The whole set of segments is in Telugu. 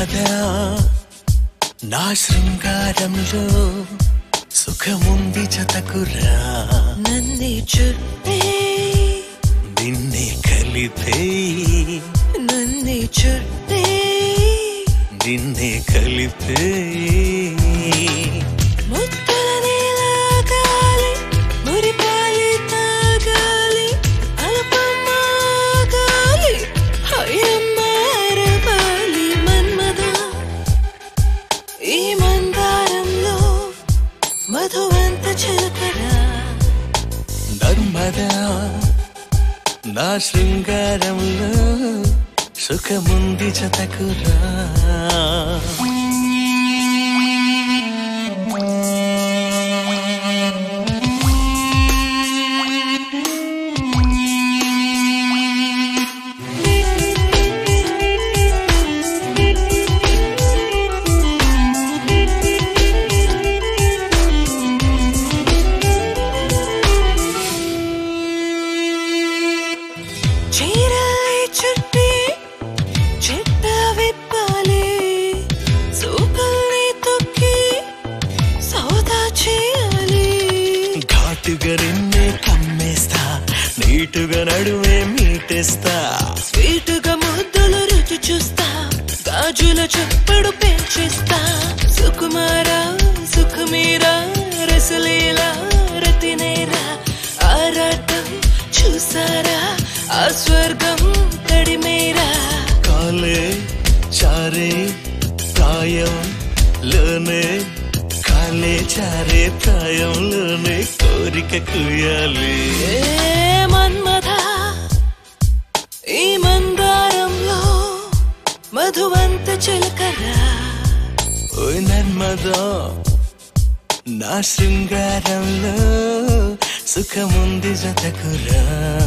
నర్మద నా శృంగారంలో సుఖముంది జతకురా నన్నే చుట్టే నిన్నే కలిపే నన్నే చుట్టే నిన్నే కలిపే ముత్తల నీలాగాలి మురిపాలి తాగాలి అల్పమాగాలి హయమారవాలి మన్మద ఈ మందారంలో మధువంత చిలకరా నర్మద నా శృంగారంలో సుఖముంది జతకురా చీరలే చుట్టి చెట్ట విప్పాలి సూకల్ని తొక్కి సౌదా చేయాలి ఘాటుగా నిన్నే కమ్మేస్తా నీటుగా నడుమే మీటేస్తా స్వీటుగా ముద్దులు రుచి చూస్తా గాజుల చప్పుడు పెంచేస్తా సుకుమారా సుఖమీరా రసలీలా రతినేరా ఆరాటం చూసారా ఆ స్వర్గం తడిమేరా కాలే చారే ప్రాయం లోనే కాలే చారే ప్రాయంలోనే కోరిక కుయాలి ఏ మన్మథ ఈ మందారంలో మధువంత చిలకరా ఓయ్ నర్మదా నా శృంగారంలో సుఖముంది జతకురా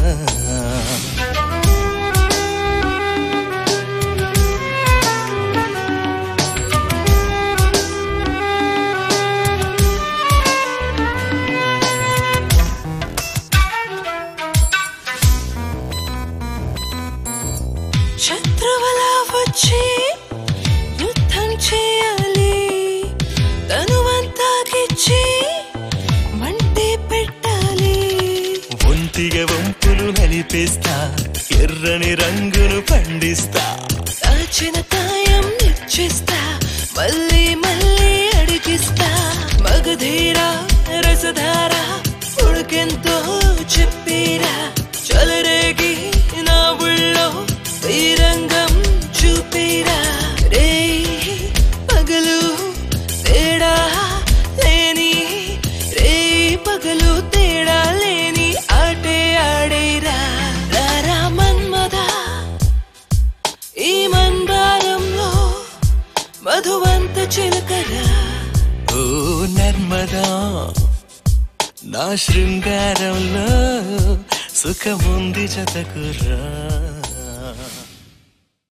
శత్రువులా వచ్చి యుద్ధం చేయాలి తనువంతా గిచ్చి మంటే పెట్టాలి ఒంటిగా వంపులు నలిపేస్తా ఎర్రని రంగును పండిస్తా దాచిన తాయం నిచ్చిస్తా మళ్ళీ మళ్ళీ అడిగిస్తా మగధీరా రసధార ఉడికెంతో చెప్పిరా చలరేగి నా ఊళ్ళో తీరంగం చూపిరా రే పగలు తేడా లేని రే పగలు తేడా లేని ఆటే ఆడేరా రారా మన్మదా ఈ మందారంలో మధువంత చిలకరా ఓ నర్మదా నా శృంగారంలో సుఖముంది జతకురా